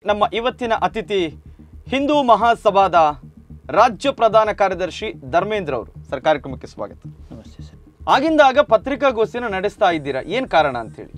ನಮ್ಮ ಇವತ್ತಿನ ಅತಿಥಿ ಹಿಂದೂ ಮಹಾಸಭಾದ ರಾಜ್ಯ ಪ್ರಧಾನ ಕಾರ್ಯದರ್ಶಿ ಧರ್ಮೇಂದ್ರ ಅವರು ಸರ್ ಕಾರ್ಯಕ್ರಮಕ್ಕೆ ಸ್ವಾಗತ ನಮಸ್ತೆ ಸರ್ ಆಗಿಂದಾಗ ಪತ್ರಿಕಾಗೋಷ್ಠಿನ ನಡೆಸ್ತಾ ಇದ್ದೀರಾ ಏನ್ ಕಾರಣ ಅಂತೇಳಿ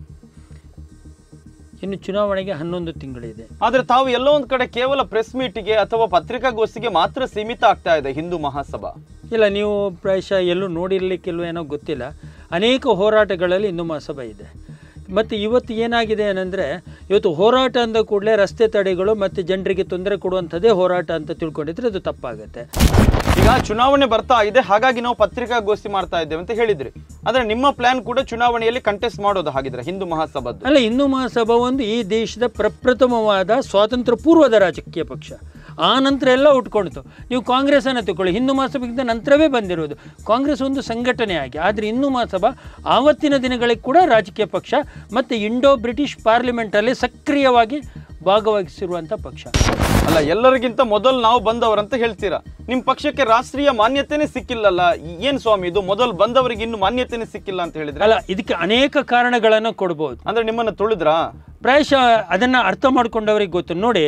ಇನ್ನು ಚುನಾವಣೆಗೆ ಹನ್ನೊಂದು ತಿಂಗಳಿದೆ ಆದ್ರೆ ತಾವು ಎಲ್ಲೋ ಒಂದ್ ಕಡೆ ಕೇವಲ ಪ್ರೆಸ್ ಮೀಟಿಗೆ ಅಥವಾ ಪತ್ರಿಕಾಗೋಷ್ಠಿಗೆ ಮಾತ್ರ ಸೀಮಿತ ಆಗ್ತಾ ಇದೆ ಹಿಂದೂ ಮಹಾಸಭಾ ಇಲ್ಲ ನೀವು ಪ್ರಾಯಶಃ ಎಲ್ಲೂ ನೋಡಿರ್ಲಿಕ್ಕಿಲ್ವೋ ಏನೋ ಗೊತ್ತಿಲ್ಲ ಅನೇಕ ಹೋರಾಟಗಳಲ್ಲಿ ಇನ್ನೂ ಮಹಾಸಭೆ ಇದೆ ಮತ್ತು ಇವತ್ತು ಏನಾಗಿದೆ ಏನಂದರೆ ಇವತ್ತು ಹೋರಾಟ ಅಂದ ಕೂಡಲೇ ರಸ್ತೆ ತಡೆಗಳು ಮತ್ತು ಜನರಿಗೆ ತೊಂದರೆ ಕೊಡುವಂಥದ್ದೇ ಹೋರಾಟ ಅಂತ ತಿಳ್ಕೊಂಡಿದ್ರೆ ಅದು ತಪ್ಪಾಗುತ್ತೆ ಈಗ ಚುನಾವಣೆ ಬರ್ತಾ ಇದೆ ಹಾಗಾಗಿ ನಾವು ಪತ್ರಿಕಾಗೋಷ್ಠಿ ಮಾಡ್ತಾ ಇದ್ದೇವೆ ಅಂತ ಹೇಳಿದ್ರಿ ಆದ್ರೆ ನಿಮ್ಮ ಪ್ಲಾನ್ ಕೂಡ ಚುನಾವಣೆಯಲ್ಲಿ ಕಂಟೆಸ್ಟ್ ಮಾಡೋದು ಹಾಗಿದ್ರೆ ಹಿಂದೂ ಮಹಾಸಭಾದ್ದು ಅಲ್ಲ ಹಿಂದೂ ಮಹಾಸಭಾ ಒಂದು ಈ ದೇಶದ ಪ್ರಪ್ರಥಮವಾದ ಸ್ವಾತಂತ್ರ್ಯ ಪೂರ್ವದ ರಾಜಕೀಯ ಪಕ್ಷ ಆ ನಂತರ ಎಲ್ಲ ಉಟ್ಕೊಳ್ತು ನೀವು ಕಾಂಗ್ರೆಸ್ಸನ್ನು ತಗೊಳ್ಳಿ ಹಿಂದೂ ಮಹಾಸಭೆಗಿಂತ ನಂತರವೇ ಬಂದಿರೋದು ಕಾಂಗ್ರೆಸ್ ಒಂದು ಸಂಘಟನೆ ಆಗಿ ಆದರೆ ಹಿಂದೂ ಮಹಾಸಭಾ ಆವತ್ತಿನ ದಿನಗಳಿಗೆ ಕೂಡ ರಾಜಕೀಯ ಪಕ್ಷ ಮತ್ತು ಇಂಡೋ ಬ್ರಿಟಿಷ್ ಪಾರ್ಲಿಮೆಂಟಲ್ಲಿ ಸಕ್ರಿಯವಾಗಿ ಭಾಗವಹಿಸಿರುವಂಥ ಪಕ್ಷ ಅಲ್ಲ ಎಲ್ಲರಿಗಿಂತ ಮೊದಲು ನಾವು ಬಂದವರಂತ ಹೇಳ್ತೀರಾ ನಿಮ್ ಪಕ್ಷಕ್ಕೆ ರಾಷ್ಟ್ರೀಯ ಮಾನ್ಯತೆನೇ ಸಿಕ್ಕಿಲ್ಲಲ್ಲ ಏನ್ ಸ್ವಾಮಿ ಇದು ಮೊದಲು ಬಂದವರಿಗೆ ಇನ್ನು ಮಾನ್ಯತೆನೇ ಸಿಕ್ಕಿಲ್ಲ ಅಂತ ಹೇಳಿದ್ರೆ ಅಲ್ಲ ಇದಕ್ಕೆ ಅನೇಕ ಕಾರಣಗಳನ್ನು ಕೊಡ್ಬೋದು ಅಂದ್ರೆ ನಿಮ್ಮನ್ನ ತುಳಿದ್ರಾ ಪ್ರಾಯಶಃ ಅದನ್ನು ಅರ್ಥ ಮಾಡ್ಕೊಂಡವ್ರಿಗೆ ಗೊತ್ತು ನೋಡಿ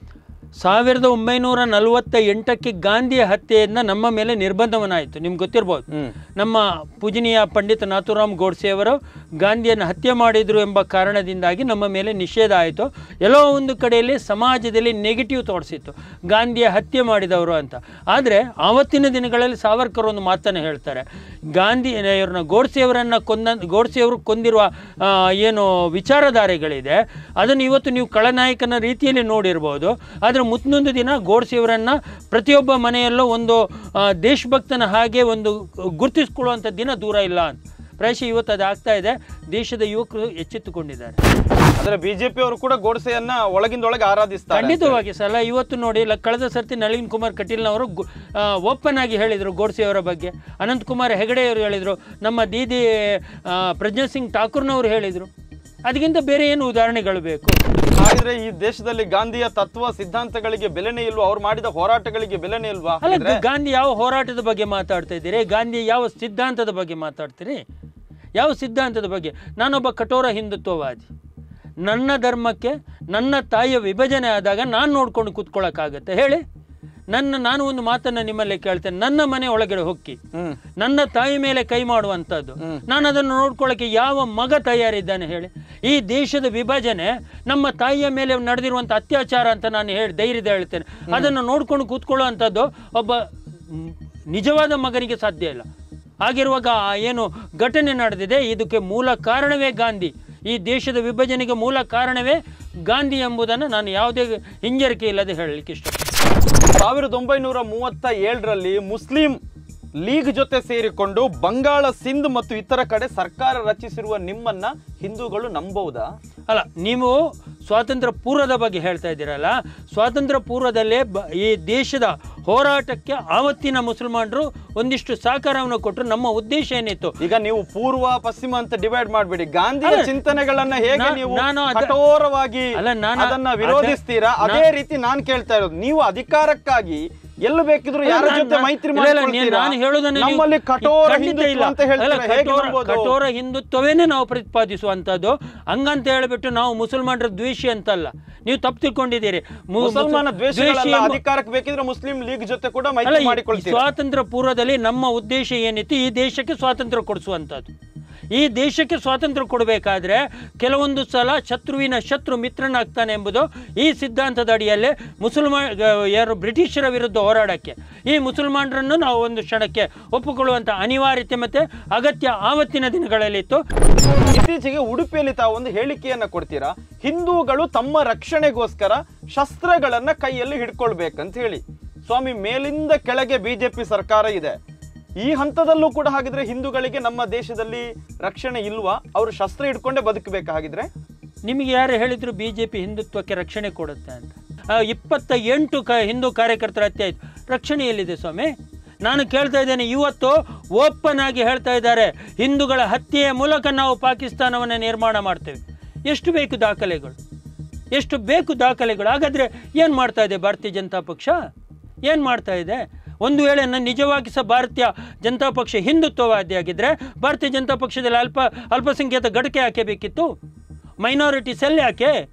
ಸಾವಿರದ ಒಂಬೈನೂರ ನಲವತ್ತ ಎಂಟಕ್ಕೆ ಗಾಂಧಿಯ ಹತ್ಯೆಯಿಂದ ನಮ್ಮ ಮೇಲೆ ನಿರ್ಬಂಧವನ್ನಾಯಿತು ನಿಮ್ಗೆ ಗೊತ್ತಿರ್ಬೋದು ಹ್ಮ್ ನಮ್ಮ ಪೂಜನೀಯ ಪಂಡಿತ ನಾಥುರಾಮ್ ಗೋಡ್ಸೆಯವರು ಗಾಂಧಿಯನ್ನು ಹತ್ಯೆ ಮಾಡಿದರು ಎಂಬ ಕಾರಣದಿಂದಾಗಿ ನಮ್ಮ ಮೇಲೆ ನಿಷೇಧ ಆಯಿತು ಎಲ್ಲೋ ಒಂದು ಕಡೆಯಲ್ಲಿ ಸಮಾಜದಲ್ಲಿ ನೆಗೆಟಿವ್ ತೋರಿಸಿತ್ತು ಗಾಂಧಿಯ ಹತ್ಯೆ ಮಾಡಿದವರು ಅಂತ ಆದರೆ ಆವತ್ತಿನ ದಿನಗಳಲ್ಲಿ ಸಾವರ್ಕರ್ ಒಂದು ಮಾತನ್ನು ಹೇಳ್ತಾರೆ ಗಾಂಧಿ ಇವ್ರನ್ನ ಗೋಡ್ಸೆಯವರನ್ನು ಕೊಂದ ಗೋಡ್ಸೆಯವರು ಕೊಂದಿರುವ ಆ, ಏನು ವಿಚಾರಧಾರೆಗಳಿದೆ ಅದನ್ನು ಇವತ್ತು ನೀವು ಖಳನಾಯಕನ ರೀತಿಯಲ್ಲಿ ನೋಡಿರ್ಬೋದು ಆದರೆ ಮುಂದೊಂದು ದಿನ ಗೋಡ್ಸೆಯವರನ್ನು ಪ್ರತಿಯೊಬ್ಬ ಮನೆಯಲ್ಲೂ ಒಂದು ಆ, ದೇಶಭಕ್ತನ ಹಾಗೆ ಒಂದು ಗುರುತಿಸ್ಕೊಳ್ಳುವಂಥ ದಿನ ದೂರ ಇಲ್ಲ ಅಂತ ಪ್ರಾಯಶಃ ಇವತ್ತು ಅದು ಆಗ್ತಾ ಇದೆ ದೇಶದ ಯುವಕರು ಎಚ್ಚೆತ್ತುಕೊಂಡಿದ್ದಾರೆ ಆದ್ರೆ ಬಿಜೆಪಿ ಅವರು ಕೂಡ ಗೋಡ್ಸೆಯನ್ನ ಒಳಗಿಂದೊಳಗೆ ಆರಾಧಿಸ್ತಾರೆ ಖಂಡಿತವಾಗಿ ಸರ್ ಅಲ್ಲ ಇವತ್ತು ನೋಡಿ ಇಲ್ಲ ಕಳೆದ ಸರ್ತಿ ನಳಿನ್ ಕುಮಾರ್ ಕಟೀಲ್ನವರು ಓಪನ್ ಆಗಿ ಹೇಳಿದರು ಗೋಡ್ಸೆಯವರ ಬಗ್ಗೆ ಅನಂತ್ ಕುಮಾರ್ ಹೆಗಡೆಯವರು ಹೇಳಿದರು ನಮ್ಮ ದೀದಿ ಆ, ಪ್ರಜ್ಞಾ ಸಿಂಗ್ ಠಾಕೂರ್ನವರು ಹೇಳಿದರು ಅದಕ್ಕಿಂತ ಬೇರೆ ಏನು ಉದಾಹರಣೆಗಳು ಬೇಕು ಹಾಗಿದ್ರೆ ಈ ದೇಶದಲ್ಲಿ ಗಾಂಧಿಯ ತತ್ವ ಸಿದ್ಧಾಂತಗಳಿಗೆ ಬೆಲೆನೇ ಇಲ್ವಾ ಅವ್ರು ಮಾಡಿದ ಹೋರಾಟಗಳಿಗೆ ಬೆಲೆನೇ ಇಲ್ವಾ ಅಲ್ಲ ಹಾಗಿದ್ರೆ ಗಾಂಧಿ ಯಾವ ಹೋರಾಟದ ಬಗ್ಗೆ ಮಾತಾಡ್ತಾ ಇದ್ದೀರಿ ಗಾಂಧಿ ಯಾವ ಸಿದ್ಧಾಂತದ ಬಗ್ಗೆ ಮಾತಾಡ್ತೀರಿ ಯಾವ ಸಿದ್ಧಾಂತದ ಬಗ್ಗೆ ನಾನೊಬ್ಬ ಕಠೋರ ಹಿಂದುತ್ವವಾದಿ ನನ್ನ ಧರ್ಮಕ್ಕೆ ನನ್ನ ತಾಯಿಯ ವಿಭಜನೆ ಆದಾಗ ನಾನು ನೋಡ್ಕೊಂಡು ಕೂತ್ಕೊಳ್ಳೋಕ್ಕಾಗತ್ತೆ ಹೇಳಿ ನನ್ನ ನಾನು ಒಂದು ಮಾತನ್ನು ನಿಮ್ಮಲ್ಲಿ ಕೇಳ್ತೇನೆ ನನ್ನ ಮನೆ ಒಳಗಡೆ ಹೊಕ್ಕಿ ಹ್ಮ್ ನನ್ನ ತಾಯಿ ಮೇಲೆ ಕೈ ಮಾಡುವಂಥದ್ದು ನಾನು ಅದನ್ನು ನೋಡ್ಕೊಳ್ಳೋಕೆ ಯಾವ ಮಗ ತಯಾರಿದ್ದಾನೆ ಹೇಳಿ ಈ ದೇಶದ ವಿಭಜನೆ ನಮ್ಮ ತಾಯಿಯ ಮೇಲೆ ನಡೆದಿರುವಂಥ ಅತ್ಯಾಚಾರ ಅಂತ ನಾನು ಹೇಳಿ ಧೈರ್ಯದ ಹೇಳ್ತೇನೆ ಅದನ್ನು ನೋಡ್ಕೊಂಡು ಕೂತ್ಕೊಳ್ಳುವಂಥದ್ದು ಒಬ್ಬ ಮ್, ನಿಜವಾದ ಮಗನಿಗೆ ಸಾಧ್ಯ ಇಲ್ಲ ಹಾಗಿರುವಾಗ ಆ ಏನು ಘಟನೆ ನಡೆದಿದೆ ಇದಕ್ಕೆ ಮೂಲ ಕಾರಣವೇ ಗಾಂಧಿ ಈ ದೇಶದ ವಿಭಜನೆಗೆ ಮೂಲ ಕಾರಣವೇ ಗಾಂಧಿ ಎಂಬುದನ್ನು ನಾನು ಯಾವುದೇ ಹಿಂಜರಿಕೆ ಇಲ್ಲದೆ ಹೇಳಲಿಕ್ಕೆ ಇಷ್ಟ ಸಾವಿರದ ಒಂಬೈನೂರ ಮೂವತ್ತ ಏಳರಲ್ಲಿ ಮುಸ್ಲಿಂ ಲೀಗ್ ಜೊತೆ ಸೇರಿಕೊಂಡು ಬಂಗಾಳ ಸಿಂಧ್ ಮತ್ತು ಇತರ ಕಡೆ ಸರ್ಕಾರ ರಚಿಸಿರುವ ನಿಮ್ಮನ್ನ ಹಿಂದೂಗಳು ನಂಬಹುದಾ ಅಲ್ಲ ನೀವು ಸ್ವಾತಂತ್ರ್ಯ ಪೂರ್ವದ ಬಗ್ಗೆ ಹೇಳ್ತಾ ಇದ್ದೀರಲ್ಲ ಸ್ವಾತಂತ್ರ್ಯ ಪೂರ್ವದಲ್ಲೇ ಬ ಈ ದೇಶದ ಹೋರಾಟಕ್ಕೆ ಆವತ್ತಿನ ಮುಸಲ್ಮಾನರು ಒಂದಿಷ್ಟು ಸಹಕಾರವನ್ನು ಕೊಟ್ಟರು ನಮ್ಮ ಉದ್ದೇಶ ಏನಿತ್ತು ಈಗ ನೀವು ಪೂರ್ವ ಪಶ್ಚಿಮ ಅಂತ ಡಿವೈಡ್ ಮಾಡಬೇಡಿ ಗಾಂಧಿಯ ಅಲ್ಲ, ಚಿಂತನೆಗಳನ್ನ ಹೇಗೆ ನಾ- ನೀವು ನಾನು ಅದ- ಕಠೋರವಾಗಿ ಅಲ್ಲ, ನಾನು ಅದನ್ನ ಅದ- ವಿರೋಧಿಸ್ತೀರಾ ನಾ- ಅದೇ ರೀತಿ ನಾನ್ ಕೇಳ್ತಾ ಇರೋದು ನೀವು ಅಧಿಕಾರಕ್ಕಾಗಿ ಎಲ್ಲಿ ಬೇಕಿದ್ರು ಯಾರ ನಾನು- ಜೊತೆ ಮೈತ್ರಿ ಇಲ್ಲ, ಇಲ್ಲ, ಮಾಡ್ಕೊಳ್ತೀರಾ? ನಾನು ಹೇಳೋದನ್ನ ನೀವು- ನಮ್ಮಲ್ಲಿ ಕಠೋರ ಖಂಡಿತ ಹಿಂದುತ್ವ ಇಲ್ಲ. ಅಂತ ಅಲ್ಲ, ಹೇಳ್ತಾರೆ ಹೇಗೆ ಕಠೋರ- ನಂಬೋದು? ಕಠೋರ ಹಿಂದುತ್ವವೇನೆ ನಾವು ಪ್ರತಿಪಾದಿಸುವಂಥದ್ದು ಹಂಗಂತ ಹೇಳ್ಬಿಟ್ಟು ನಾವು ಮುಸಲ್ಮಾನರ ದ್ವೇಷಿ ಅಂತಲ್ಲ ನೀವು ತಪ್ಪು ತಿಳ್ಕೊಂಡಿದ್ದೀರಿ ಮು- ಮುಸಲ್ಮಾನ ದ್ವೇಷಿ ದ್ವೇಷಗಳಲ್ಲ ಎಂಬ- ಅಧಿಕಾರಕ್ಕೆ ಬೇಕಿದ್ರೆ ಮುಸ್ಲಿಂ ಲೀಗ್ ಜೊತೆ ಕೂಡ ಅಲ್ಲ ಮೈತ್ರಿ ಈ- ಈ ಮಾಡಿಕೊಳ್ತೀರಾ ಸ್ವಾತಂತ್ರ್ಯ ಪೂರ್ವದಲ್ಲಿ ನಮ್ಮ ಉದ್ದೇಶ ಏನಿತ್ತು ಈ ದೇಶಕ್ಕೆ ಸ್ವಾತಂತ್ರ್ಯ ಕೊಡಿಸುವಂಥದ್ದು ಈ ದೇಶಕ್ಕೆ ಸ್ವಾತಂತ್ರ್ಯ ಕೊಡಬೇಕಾದ್ರೆ ಕೆಲವೊಂದು ಸಲ ಶತ್ರುವಿನ ಶತ್ರು ಮಿತ್ರನಾಗ್ತಾನೆ ಎಂಬುದು ಈ ಸಿದ್ಧಾಂತದ ಅಡಿಯಲ್ಲೇ ಮುಸಲ್ಮಾನ್ ಯಾರು ಬ್ರಿಟಿಷರ ವಿರುದ್ಧ ಹೋರಾಡಕ್ಕೆ ಈ ಮುಸಲ್ಮಾನರನ್ನು ನಾವು ಒಂದು ಕ್ಷಣಕ್ಕೆ ಒಪ್ಪಿಕೊಳ್ಳುವಂಥ ಅನಿವಾರ್ಯತೆ ಮತ್ತು ಅಗತ್ಯ ಆವತ್ತಿನ ದಿನಗಳಲ್ಲಿತ್ತು ಇತ್ತೀಚೆಗೆ ಉಡುಪಿಯಲ್ಲಿ ತಾವು ಒಂದು ಹೇಳಿಕೆಯನ್ನ ಕೊಡ್ತೀರಾ ಹಿಂದೂಗಳು ತಮ್ಮ ರಕ್ಷಣೆಗೋಸ್ಕರ ಶಸ್ತ್ರಗಳನ್ನ ಕೈಯಲ್ಲಿ ಹಿಡ್ಕೊಳ್ಬೇಕಂತ ಹೇಳಿ ಸ್ವಾಮಿ ಮೇಲಿಂದ ಕೆಳಗೆ ಬಿಜೆಪಿ ಸರ್ಕಾರ ಇದೆ ಈ ಹಂತದಲ್ಲೂ ಕೂಡ ಹಾಗಿದ್ರೆ ಹಿಂದೂಗಳಿಗೆ ನಮ್ಮ ದೇಶದಲ್ಲಿ ರಕ್ಷಣೆ ಇಲ್ವಾ ಅವರು ಶಸ್ತ್ರ ಹಿಡ್ಕೊಂಡೇ ಬದುಕಬೇಕಾ ಹಾಗಿದ್ರೆ ನಿಮಗೆ ಯಾರು ಹೇಳಿದ್ರು ಬಿ ಜೆ ಪಿ ಹಿಂದುತ್ವಕ್ಕೆ ರಕ್ಷಣೆ ಕೊಡುತ್ತೆ ಅಂತ ಆ, ಇಪ್ಪತ್ತ ಎಂಟು ಕ ಹಿಂದೂ ಕಾರ್ಯಕರ್ತರ ಹತ್ಯೆ ಆಯಿತು ರಕ್ಷಣೆ ಎಲ್ಲಿದೆ ಸ್ವಾಮಿ ನಾನು ಕೇಳ್ತಾ ಇದ್ದೇನೆ ಇವತ್ತು ಓಪನ್ ಆಗಿ ಹೇಳ್ತಾ ಇದ್ದಾರೆ ಹಿಂದೂಗಳ ಹತ್ಯೆಯ ಮೂಲಕ ನಾವು ಪಾಕಿಸ್ತಾನವನ್ನು ನಿರ್ಮಾಣ ಮಾಡ್ತೇವೆ ಎಷ್ಟು ಬೇಕು ದಾಖಲೆಗಳು ಎಷ್ಟು ಬೇಕು ದಾಖಲೆಗಳು ಹಾಗಾದರೆ ಏನು ಮಾಡ್ತಾ ಇದೆ ಭಾರತೀಯ ಜನತಾ ಪಕ್ಷ ಏನು ಮಾಡ್ತಾ ಇದೆ ಒಂದು ವೇಳೆ ನನ್ನ ನಿಜವಾಗಿ ಸಹ ಭಾರತೀಯ ಜನತಾ ಪಕ್ಷ ಹಿಂದುತ್ವವಾದಿಯಾಗಿದ್ದರೆ ಭಾರತೀಯ ಜನತಾ ಪಕ್ಷದಲ್ಲಿ ಅಲ್ಪ ಅಲ್ಪಸಂಖ್ಯಾತ ಘಟಕ ಯಾಕೆ ಬೇಕಿತ್ತು ಮೈನಾರಿಟಿ ಸೆಲ್ ಯಾಕೆ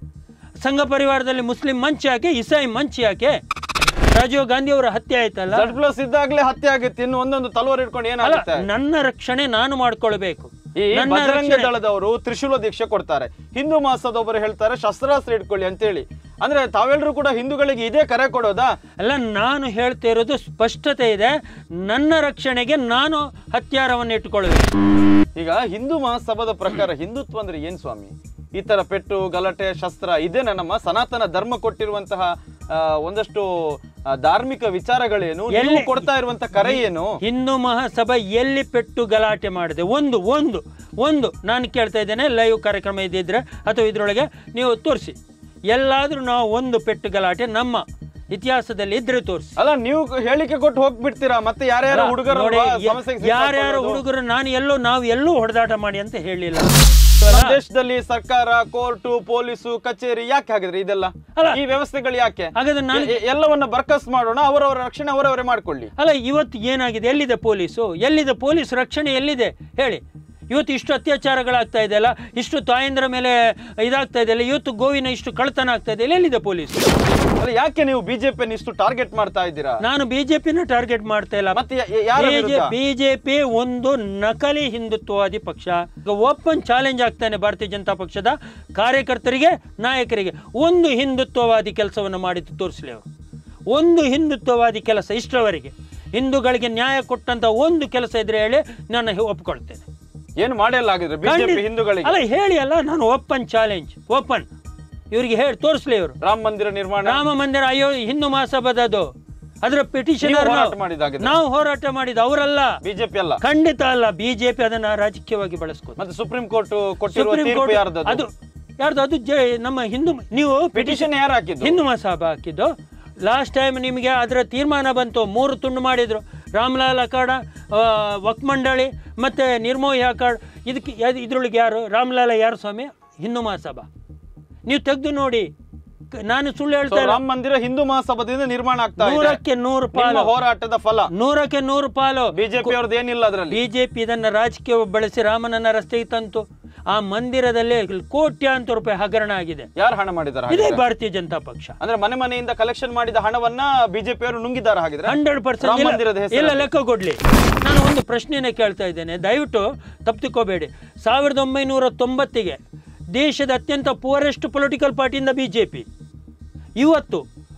ಸಂಘ ಪರಿವಾರದಲ್ಲಿ ಮುಸ್ಲಿಂ ಮಂಚ್ ಯಾಕೆ ಇಸಾಯಿ ಮಂಚ್ ಯಾಕೆ ರಾಜೀವ್ ಗಾಂಧಿ ಅವರ ಹತ್ಯೆ ಆಯ್ತಲ್ಲ ಝಡ್ ಪ್ಲಸ್ ಇದ್ದಾಗ್ಲೇ ಹತ್ಯೆ ಆಗುತ್ತೆ ಇನ್ನು ಒಂದೊಂದು ತಲವಾರು ಇಟ್ಕೊಂಡು ಅಲ್ಲ ಏನಾಗುತ್ತೆ ನನ್ನ ರಕ್ಷಣೆ ನಾನು ಮಾಡ್ಕೊಳ್ಬೇಕು ಈ ನನ್ನ ಬಜರಂಗ ರಕ್ಷಣೆ- ದಳದವರು ತ್ರಿಶೂಲ ದೀಕ್ಷೆ ಕೊಡ್ತಾರೆ ಹಿಂದೂ ಮಹಾಸದೊಬ್ಬರು ಹೇಳ್ತಾರೆ ಶಸ್ತ್ರಾಸ್ತ್ರ ಇಟ್ಕೊಳ್ಳಿ ಅಂತೇಳಿ ಅಂದ್ರೆ ತಾವೆಲ್ಲರೂ ಕೂಡ ಹಿಂದೂಗಳಿಗೆ ಇದೇ ಕರೆ ಕೊಡೋದಾ ಅಲ್ಲ ನಾನು ಹೇಳ್ತಾ ಇರೋದು ಸ್ಪಷ್ಟತೆ ಇದೆ ನನ್ನ ರಕ್ಷಣೆಗೆ ನಾನು ಹತ್ಯಾರವನ್ನು ಇಟ್ಕೊಳ್ಬೇಕು ಈಗ ಹಿಂದೂ ಮಹಾಸಭಾದ ಪ್ರಕಾರ ಹಿಂದುತ್ವ ಅಂದ್ರೆ ಏನ್ ಸ್ವಾಮಿ ಈ ತರ ಪೆಟ್ಟು ಗಲಾಟೆ ಶಸ್ತ್ರ ಇದೇನ ನಮ್ಮ ಸನಾತನ ಧರ್ಮ ಕೊಟ್ಟಿರುವಂತಹ ಆ, ಒಂದಷ್ಟು ಆ, ಧಾರ್ಮಿಕ ವಿಚಾರಗಳೇನು ನೀವು ಎಲ್ಲಿ- ಕೊಡ್ತಾ ಇರುವಂತ ಕರೆ ಏನು ಹಿಂದೂ ಮಹಾಸಭಾ ಎಲ್ಲಿ ಪೆಟ್ಟು ಗಲಾಟೆ ಮಾಡಿದೆ ಒಂದು ಒಂದು ಒಂದು ನಾನು ಕೇಳ್ತಾ ಇದ್ದೇನೆ ಲೈವ್ ಕಾರ್ಯಕ್ರಮ ಇದ್ದಿದ್ರೆ ಅಥವಾ ಇದರೊಳಗೆ ನೀವು ತೋರಿಸಿ ಎಲ್ಲಾದರೂ ನಾವು ಒಂದು ಪೆಟ್ಟು ಗಲಾಟೆ ನಮ್ಮ ಇತಿಹಾಸದಲ್ಲಿ ಇದ್ರೆ ತೋರಿಸಿ ಅಲ್ಲ ನೀವು ಹೇಳಿಕೆ ಕೊಟ್ಟು ಹೋಗ್ಬಿಡ್ತೀರಾ ಮತ್ತೆ ಯಾರ್ಯಾರು ಹುಡುಗರು ನೋಡಿ, ಯ- ಸಮಸ್ಯೆಗೆ ಯಾರ್ಯಾರು ಸಿಕ್ಕಾಕೊಳ್ಳೋದು? ಹುಡುಗರು ನಾನು ಎಲ್ಲೋ ನಾವು ಎಲ್ಲೂ ಹೊಡೆದಾಟ ಮಾಡಿ ಅಂತ ಹೇಳಿಲ್ಲ ನಮ್ಮ ದೇಶದಲ್ಲಿ ಸರ್ಕಾರ ಕೋರ್ಟು ಪೊಲೀಸು ಕಚೇರಿ ಯಾಕೆ ಹಾಗಿದ್ರೆ ಇದೆಲ್ಲ ಅಲ್ಲ. ಈ ವ್ಯವಸ್ಥೆಗಳು ಯಾಕೆ ಹಾಗಾದ್ರೆ ನಾನು ಎ- ಎ- ಎಲ್ಲವನ್ನ ಬರ್ಕಸ್ ಮಾಡೋಣ ಅವರವರ ರಕ್ಷಣೆ ಅವರವರೇ ಮಾಡ್ಕೊಳ್ಳಿ ಅಲ್ಲ ಇವತ್ತು ಏನಾಗಿದೆ ಎಲ್ಲಿದೆ ಪೊಲೀಸು ಎಲ್ಲಿದೆ ಪೊಲೀಸ್ ರಕ್ಷಣೆ ಎಲ್ಲಿದೆ ಹೇಳಿ ಇವತ್ತು ಇಷ್ಟು ಅತ್ಯಾಚಾರಗಳಾಗ್ತಾ ಇದೆಯಲ್ಲ ಇಷ್ಟು ತಾಯಂದ್ರ ಮೇಲೆ ಇದಾಗ್ತಾ ಇದೆಯಲ್ಲ ಇವತ್ತು ಗೋವಿನ ಇಷ್ಟು ಕಳ್ತನ ಆಗ್ತಾ ಇದೆ ಎಲ್ಲಿದೆ ಪೊಲೀಸ್ ಅಲ್ಲ ಯಾಕೆ ನೀವು ಬಿಜೆಪಿ ಇಷ್ಟು ಟಾರ್ಗೆಟ್ ಮಾಡ್ತಾ ಇದ್ದೀರಾ ನಾನು ಬಿಜೆಪಿನ ಟಾರ್ಗೆಟ್ ಮಾಡ್ತಾ ಇಲ್ಲ ಮತ್ತೆ ಯ- ಯ- ಯಾರ ವಿರುದ್ಧ? ಬಿಜೆಪಿ ಒಂದು ನಕಲಿ ಹಿಂದುತ್ವವಾದಿ ಪಕ್ಷ ಈಗ ಓಪನ್ ಚಾಲೆಂಜ್ ಆಗ್ತಾನೆ ಭಾರತೀಯ ಜನತಾ ಪಕ್ಷದ ಕಾರ್ಯಕರ್ತರಿಗೆ ನಾಯಕರಿಗೆ ಒಂದು ಹಿಂದುತ್ವವಾದಿ ಕೆಲಸವನ್ನು ಮಾಡಿದ್ದು ತೋರಿಸಲಿ ಅವರು ಒಂದು ಹಿಂದುತ್ವವಾದಿ ಕೆಲಸ ಇಷ್ಟರವರೆಗೆ ಹಿಂದೂಗಳಿಗೆ ನ್ಯಾಯ ಕೊಟ್ಟಂತ ಒಂದು ಕೆಲಸ ಇದ್ರೆ ಹೇಳಿ ನಾನು ಹೆ- ಒಪ್ಕೊಳ್ತೇನೆ ಏನು ಮಾಡಿಲ್ಲ ಆಗಿದ್ರೆ ಬಿಜೆಪಿ ಖಂಡಿತ- ಹಿಂದೂಗಳಿಗೆ ಅಲ್ಲ ಹೇಳಿ ಅಲ್ಲ ನಾನು ಓಪನ್ ಚಾಲೆಂಜ್ ಓಪನ್ ಇವರಿಗೆ ಹೇಳಿ ತೋರಿಸ್ಲಿ ಇವರು ರಾಮ ಮಂದಿರ ನಿರ್ಮಾಣ ರಾಮ ಮಂದಿರ ಅಯ್ಯೋ ಹಿಂದೂ ಮಹಾಸಭಾದದು ಅದರ ಪಿಟಿಷನರ್ ನೀವು ಹೋರಾಟ ಮಾಡಿದಾಗಿದೆ. ನಾವು ಹೋರಾಟ ಮಾಡಿದ ಅವರಲ್ಲ ಬಿಜೆಪಿ ಅಲ್ಲ ಖಂಡಿತ ಅಲ್ಲ ಬಿಜೆಪಿ ಅದನ್ನ ರಾಜಕೀಯವಾಗಿ ಬಳಸ್ಕೋದು ಮತ್ತೆ ಸುಪ್ರೀಂ ಕೋರ್ಟ್ ಕೊಟ್ಟಿರುವ ಸುಪ್ರೀಂ ತೀರ್ಪು ಕೋರ್ಟ್ ಯಾರ್ದದು ಅದು ಯಾರ್ದು ಅದು ಜೆ- ನಮ್ಮ ಹಿಂದೂ ನೀವು ಪಿಟಿಷನ್ ಯಾರು ಹಾಕಿದ್ದು ಹಿಂದೂ ಮಹಾಸಭಾ ಹಾಕಿದ್ದು ಲಾಸ್ಟ್ ಟೈಮ್ ನಿಮಗೆ ಅದರ ತೀರ್ಮಾನ ಬಂತು ಮೂರು ತುಂಡು ಮಾಡಿದ್ರು ರಾಮ್ಲಾಲ್ ಅಖಾಡ ಆ, ವಕ್ ಮಂಡಳಿ ಮತ್ತು ನಿರ್ಮೋಹಿ ಅಖಾಡ್ ಇದಕ್ಕೆ ಯಾವ್ದು- ಇದ್ರೊಳಗೆ ಯಾರು ರಾಮ್ಲಾಲ ಯಾರು ಸ್ವಾಮಿ ಹಿಂದೂ ಮಹಾಸಭಾ ನೀವು ತೆಗೆದು ನೋಡಿ ಕ- ನಾನು ಸುಳ್ಳು So, ಹೇಳ್ತಾ ಇಲ್ಲ ರಾಮ ಮಂದಿರ ಹಿಂದೂ ಮಹಾಸಭಾದಿಂದ ನಿರ್ಮಾಣ ಆಗ್ತಾ ಇದೆ ನೂರಕ್ಕೆ ನೂರು ನಿಮ್ಮ ಪಾಲು ಹೋರಾಟದ ಫಲ ನೂರಕ್ಕೆ ನೂರು ಪಾಲು ಬಿಜೆಪಿ ಅವ್ರದ್ದು ಏನಿಲ್ಲ ಅದರಲ್ಲಿ ಬಿಜೆಪಿ ಇದನ್ನ ರಾಜಕೀಯ ಬಳಸಿ ರಾಮನನ್ನ ರಸ್ತೆಗೆ ತಂತು ಆ ಮಂದಿರದಲ್ಲಿ ಕೋಟ್ಯಾಂತರ ರೂಪಾಯಿ ಹಗರಣ ಆಗಿದೆ ಯಾರು ಹಣ ಮಾಡಿದಾರೆ ಇದೇ ಹಾಗಿದ್ರೆ? ಭಾರತೀಯ ಜನತಾ ಪಕ್ಷ ಅಂದ್ರೆ ಮನೆ ಮನೆಯಿಂದ ಕಲೆಕ್ಷನ್ ಮಾಡಿದ ಹಣವನ್ನ ಬಿಜೆಪಿ ಅವರು ನುಂಗಿದ್ದಾರೆ ಹಾಗಿದ್ರೆ ಹಂಡ್ರೆಡ್ ರಾಮ ಪರ್ಸೆಂಟ್ ಮಂದಿರದ ಇಲ್ಲ ಹೆಸರಲ್ಲಿ. ಲೆಕ್ಕ ಕೊಡ್ಲಿ ನಾನು ಒಂದು ಪ್ರಶ್ನೆನ ಕೇಳ್ತಾ ಇದ್ದೇನೆ ದಯವಿಟ್ಟು ತಪ್ಪಿಕೋಬೇಡಿ ಸಾವಿರದ ಒಂಬೈನೂರ ತೊಂಬತ್ತಿಗೆ ದೇಶದ ಅತ್ಯಂತ ಪುವರೆಸ್ಟ್ ಪೊಲಿಟಿಕಲ್ ಪಾರ್ಟಿಯಿಂದ ಬಿ ಜೆ ಪಿ ಇವತ್ತು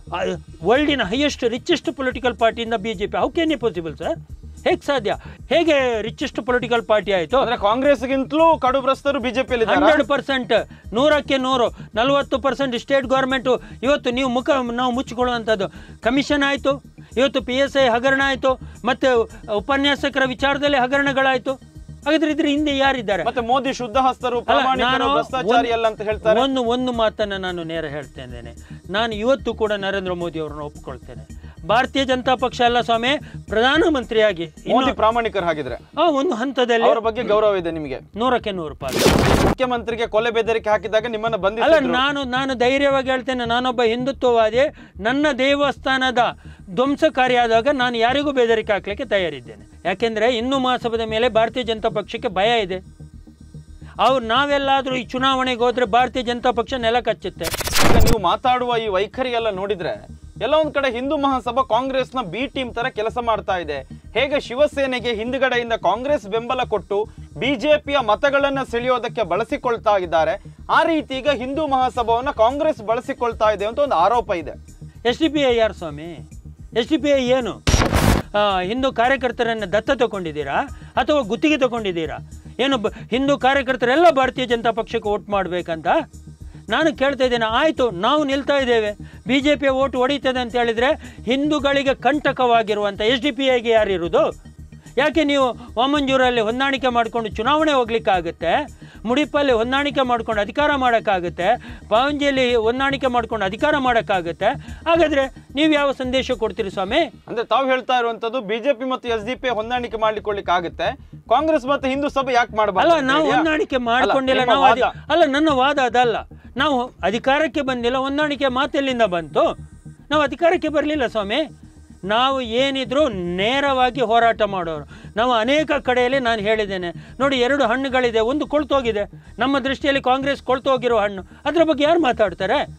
ವರ್ಲ್ಡಿನ ಹೈಯೆಸ್ಟ್ ರಿಚೆಸ್ಟ್ ಪೊಲಿಟಿಕಲ್ ಪಾರ್ಟಿಯಿಂದ B J P how can a possible sir ಹೇಗೆ ಸಾಧ್ಯ ಹೇಗೆ ರಿಚೆಸ್ಟ್ ಪೊಲಿಟಿಕಲ್ ಪಾರ್ಟಿ ಆಯಿತು ಅಂದ್ರೆ ಕಾಂಗ್ರೆಸ್ಗಿಂತಲೂ ಕಡುಬ್ರಸ್ತರು ಬಿಜೆಪಿಯಲ್ಲಿ ಹಂಡ್ರೆಡ್ ಪರ್ಸೆಂಟ್ ನೂರಕ್ಕೆ ನೂರು ನಲವತ್ತು ಪರ್ಸೆಂಟ್ ಸ್ಟೇಟ್ ಗೌರ್ಮೆಂಟು ಇವತ್ತು ನೀವು ಮುಖ ನಾವು ಮುಚ್ಚಿಕೊಳ್ಳುವಂಥದ್ದು ಕಮಿಷನ್ ಆಯಿತು ಇವತ್ತು ಪಿ ಎಸ್ ಐ ಹಗರಣ ಆಯಿತು ಮತ್ತು ಉಪನ್ಯಾಸಕರ ವಿಚಾರದಲ್ಲಿ ಹಗರಣಗಳಾಯಿತು ಹಾಗಾದ್ರೆ ಇದ್ರ ಹಿಂದೆ ಯಾರಿದ್ದಾರೆ ಮತ್ತೆ ಮೋದಿ ಶುದ್ಧ ಹಸ್ತರು ಅಲ್ಲ, ಪ್ರಾಮಾಣಿಕರು ನಾನು ಭ್ರಷ್ಟಾಚಾರಿ ಒಂದು- ಅಲ್ಲ ಅಂತ ಹೇಳ್ತಾರೆ ಒಂದು ಒಂದು ಮಾತನ್ನ ನಾನು ನೇರ ಹೇಳ್ತಾ ಇದ್ದೇನೆ ನಾನು ಇವತ್ತು ಕೂಡ ನರೇಂದ್ರ ಮೋದಿ ಅವರನ್ನು ಒಪ್ಪಿಕೊಳ್ತೇನೆ ಭಾರತೀಯ ಜನತಾ ಪಕ್ಷ ಅಲ್ಲ ಸ್ವಾಮಿ ಪ್ರಧಾನಮಂತ್ರಿಯಾಗಿ ಇನ್ನು ಮೋದಿ ಪ್ರಾಮಾಣಿಕರು ಹಾಗಿದ್ರೆ ಆ ಒಂದು ಹಂತದಲ್ಲಿ ಅವರ ಬಗ್ಗೆ ಗೌರವ ಇದೆ ನಿಮಗೆ ನೂರಕ್ಕೆ ನೂರು ಪಾಲು ಮುಖ್ಯಮಂತ್ರಿಗೆ ಕೊಲೆ ಬೆದರಿಕೆ ಹಾಕಿದಾಗ ನಿಮ್ಮನ್ನ ಅಲ್ಲ ಬಂಧಿಸಿದ್ರು ನಾನು ನಾನು ಧೈರ್ಯವಾಗಿ ಹೇಳ್ತೇನೆ ನಾನೊಬ್ಬ ಹಿಂದುತ್ವವಾದಿ ನನ್ನ ದೇವಸ್ಥಾನದ ಧ್ವಂಸಕಾರಿಯಾದಾಗ ನಾನು ಯಾರಿಗೂ ಬೆದರಿಕೆ ಹಾಕ್ಲಿಕ್ಕೆ ತಯಾರಿದ್ದೇನೆ ಯಾಕೆಂದ್ರೆ ಹಿಂದೂ ಮಹಾಸಭಾದ ಮೇಲೆ ಭಾರತೀಯ ಜನತಾ ಪಕ್ಷಕ್ಕೆ ಭಯ ಇದೆ ಅವ್ರು ನಾವೆಲ್ಲಾದ್ರೂ ಈ ಚುನಾವಣೆಗೆ ಹೋದ್ರೆ ಭಾರತೀಯ ಜನತಾ ಪಕ್ಷ ನೆಲ ಕಚ್ಚುತ್ತೆ ಈಗ ನೀವು ಮಾತಾಡುವ ಈ ವೈಖರಿ ಎಲ್ಲ ನೋಡಿದ್ರೆ ಎಲ್ಲ ಒಂದ್ ಕಡೆ ಹಿಂದೂ ಮಹಾಸಭಾ ಕಾಂಗ್ರೆಸ್ನ ಬಿ ಟೀಮ್ ತರ ಕೆಲಸ ಮಾಡ್ತಾ ಇದೆ ಹೇಗೆ ಶಿವಸೇನೆಗೆ ಹಿಂದ್ಗಡೆಯಿಂದ ಕಾಂಗ್ರೆಸ್ ಬೆಂಬಲ ಕೊಟ್ಟು ಬಿಜೆಪಿಯ ಮತಗಳನ್ನ ಸೆಳೆಯೋದಕ್ಕೆ ಬಳಸಿಕೊಳ್ತಾ ಇದ್ದಾರೆ ಆ ರೀತಿ ಈಗ ಹಿಂದೂ ಮಹಾಸಭಾವನ್ನ ಕಾಂಗ್ರೆಸ್ ಬಳಸಿಕೊಳ್ತಾ ಇದೆ ಅಂತ ಒಂದು ಆರೋಪ ಇದೆ ಎಸ್ ಡಿ ಪಿ ಐ ಯಾರು ಸ್ವಾಮಿ ಎಸ್ ಡಿ ಪಿ ಐ ಏನು ಆ, ಹಿಂದೂ ಕಾರ್ಯಕರ್ತರನ್ನು ದತ್ತ ತಗೊಂಡಿದ್ದೀರಾ ಅಥವಾ ಗುತ್ತಿಗೆ ತಗೊಂಡಿದ್ದೀರಾ ಏನು ಬ- ಹಿಂದೂ ಕಾರ್ಯಕರ್ತರೆಲ್ಲ ಭಾರತೀಯ ಜನತಾ ಪಕ್ಷಕ್ಕೆ ವೋಟ್ ಮಾಡಬೇಕಂತ ನಾನು ಕೇಳ್ತಾ ಇದ್ದೇನೆ ಆಯಿತು ನಾವು ನಿಲ್ತಾ ಇದ್ದೇವೆ ಬಿ ಜೆ ಪಿಯ ಓಟ್ ಹೊಡೀತದೆ ಅಂತ ಹೇಳಿದರೆ ಹಿಂದೂಗಳಿಗೆ ಕಂಟಕವಾಗಿರುವಂಥ ಎಸ್ ಡಿ ಪಿ ಐಗೆ ಯಾರಿರುವುದು ಯಾಕೆ ನೀವು ವಾಮಂಜೂರಲ್ಲಿ ಹೊಂದಾಣಿಕೆ ಮಾಡಿಕೊಂಡು ಚುನಾವಣೆ ಹೋಗ್ಲಿಕ್ಕಾಗುತ್ತೆ ಮುಡಿಪಲ್ಲಿ ಹೊಂದಾಣಿಕೆ ಮಾಡ್ಕೊಂಡು ಅಧಿಕಾರ ಮಾಡೋಕ್ಕಾಗುತ್ತೆ ಪಾವಂಜಿಯಲ್ಲಿ ಹೊಂದಾಣಿಕೆ ಮಾಡ್ಕೊಂಡು ಅಧಿಕಾರ ಮಾಡೋಕ್ಕಾಗುತ್ತೆ ಹಾಗಾದರೆ ನೀವು ಯಾವ ಸಂದೇಶ ಕೊಡ್ತೀರಿ ಸ್ವಾಮಿ ಅಂದ್ರೆ ತಾವು ಹೇಳ್ತಾ ಇರುವಂತದ್ದು ಬಿಜೆಪಿ ಮತ್ತು ಎಸ್ ಡಿ ಪಿ ಹೊಂದಾಣಿಕೆ ಮಾಡ್ಲಿಕ್ಕೆ ಆಗುತ್ತೆ ಕಾಂಗ್ರೆಸ್ ಮತ್ತು ಹಿಂದೂ ಸಭೆ ಯಾಕೆ ಅಲ್ಲ ಮಾಡಬಾರ್ದು ನಾವು ಹೊಂದಾಣಿಕೆ ಮಾಡ್ಕೊಂಡಿಲ್ಲ ನಿಮ್ಮ ನಾವು ಅಧಿ- ವಾದ. ಅಲ್ಲ ನನ್ನ ವಾದ ಅದಲ್ಲ ನಾವು ಅಧಿಕಾರಕ್ಕೆ ಬಂದಿಲ್ಲ ಹೊಂದಾಣಿಕೆ ಮಾತೆಲ್ಲಿಂದ ಬಂತು ನಾವು ಅಧಿಕಾರಕ್ಕೆ ಬರಲಿಲ್ಲ ಸ್ವಾಮಿ ನಾವು ಏನಿದ್ರು ನೇರವಾಗಿ ಹೋರಾಟ ಮಾಡೋರು ನಾವು ಅನೇಕ ಕಡೆಯಲ್ಲಿ ನಾನು ಹೇಳಿದ್ದೇನೆ ನೋಡಿ ಎರಡು ಹಣ್ಣುಗಳಿದೆ ಒಂದು ಕೊಳ್ತೋಗಿದೆ ನಮ್ಮ ದೃಷ್ಟಿಯಲ್ಲಿ ಕಾಂಗ್ರೆಸ್ ಕೊಳ್ತೋಗಿರೋ ಹಣ್ಣು ಅದರ ಬಗ್ಗೆ ಯಾರು ಮಾತಾಡ್ತಾರೆ